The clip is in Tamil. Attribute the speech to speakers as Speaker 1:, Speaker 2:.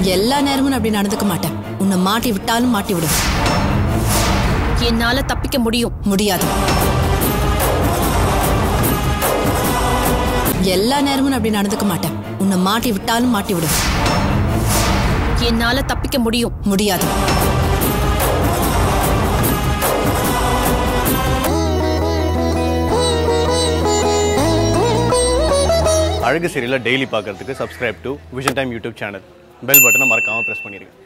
Speaker 1: எல்லா நேரமும் நான் அப்படி நடந்துக்க மாட்டேன் உன்னை மாட்டி விட்டாலும் மாட்டி விடும்
Speaker 2: என்னால தப்பிக்க முடியும்
Speaker 1: முடியாது எல்லா நேரமும் நான் அப்படி நடந்துக்க மாட்டேன் உன்னை மாட்டி விட்டாலும் மாட்டி விடும்
Speaker 2: என்னால தப்பிக்க முடியும்
Speaker 1: முடியாது
Speaker 3: அழகு சீரியலை டெய்லி பார்க்கறதுக்கு subscribe to Vision Time YouTube channel bell பட்டனை மறக்காமல் ப்ரெஸ் பண்ணிடுங்க